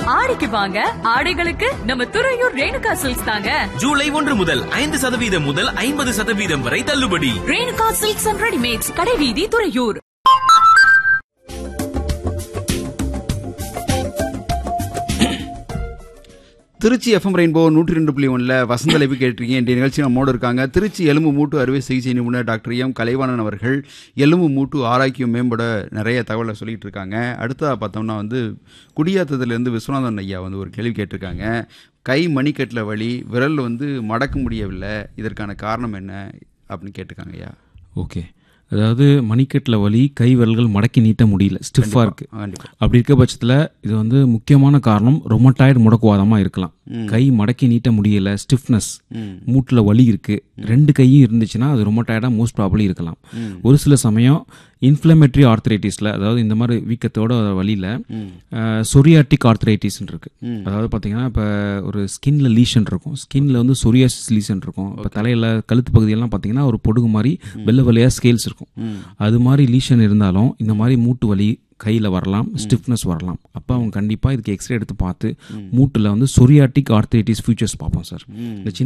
ஆடிக்கு வாங்க ஆடைகளுக்கு நம்ம துறையூர் ரேணுகா சில்க்ஸ் தாங்க ஜூலை ஒன்று முதல் ஐந்து சதவீதம் முதல் ஐம்பது சதவீதம் வரை தள்ளுபடி ரேணுகா சில்க்ஸ் அண்ட் ரெடிமேட்ஸ் கடைவீதி துறையூர் திருச்சி எஃப்எம் ரெயின்போ நூற்றி ரெண்டு புள்ளி ஒன்றில் வசந்த லைவு கேட்டிருக்கீங்க இன்றைய நிகழ்ச்சி நம்மோடு இருக்காங்க திருச்சி எலும்பு மூட்டு அறுவை சிகிச்சை நிபுணர் டாக்டர் எம் கலைவாணன் அவர்கள் எலும்பு மூட்டு ஆரோக்கியம் மேம்பட நிறைய தகவலை சொல்லிட்டு இருக்காங்க அடுத்ததாக பார்த்தோம்னா வந்து குடியாத்தத்துலேருந்து விஸ்வநாதன் ஐயா வந்து ஒரு கேள்வி கேட்டிருக்காங்க கை மணிக்கட்டில் வலி விரல் வந்து மடக்க முடியவில்லை இதற்கான காரணம் என்ன அப்படின்னு கேட்டிருக்காங்க ஐயா ஓகே அதாவது மணிக்கட்டில் வலி கை விரல்கள் மடக்கி நீட்ட முடியல ஸ்டிஃபாக இருக்குது கண்டிப்பாக அப்படி இருக்க பட்சத்தில் இது வந்து முக்கியமான காரணம் ரொமட்டாய்டு முடக்குவாதமாக இருக்கலாம் கை மடக்கி நீட்ட முடியல ஸ்டிஃப்னஸ் மூட்டில் வலி இருக்குது ரெண்டு கையும் இருந்துச்சுன்னா அது ரொமட்டாய்டாக மோஸ்ட் ப்ராபலி இருக்கலாம் ஒரு சில சமயம் இன்ஃப்ளமேட்டரி ஆர்த்தரைட்டிஸில் அதாவது இந்த மாதிரி வீக்கத்தோட வழியில் சொரியாட்டிக் ஆர்த்தரைட்டிஸ் இருக்கு அதாவது பார்த்தீங்கன்னா இப்போ ஒரு ஸ்கின்ல லீஷன் இருக்கும் ஸ்கின்ல வந்து சொரியாசிஸ் லீஷன் இருக்கும் இப்போ தலையில் கழுத்து பகுதியெல்லாம் பார்த்தீங்கன்னா ஒரு பொடுகு மாதிரி வெள்ளை வெள்ளையாக ஸ்கேல்ஸ் இருக்கும் அது மாதிரி லீஷன் இருந்தாலும் இந்த மாதிரி மூட்டு வலி கையில் வரலாம் ஸ்டிஃப்னஸ் வரலாம் அப்போ அவங்க கண்டிப்பாக இதுக்கு எக்ஸ்ரே எடுத்து பார்த்து மூட்டில் வந்து சொரியாட்டிக் ஆர்த்தரைட்டிஸ் ஃபியூச்சர்ஸ் பார்ப்போம் சார் இந்த சின்ன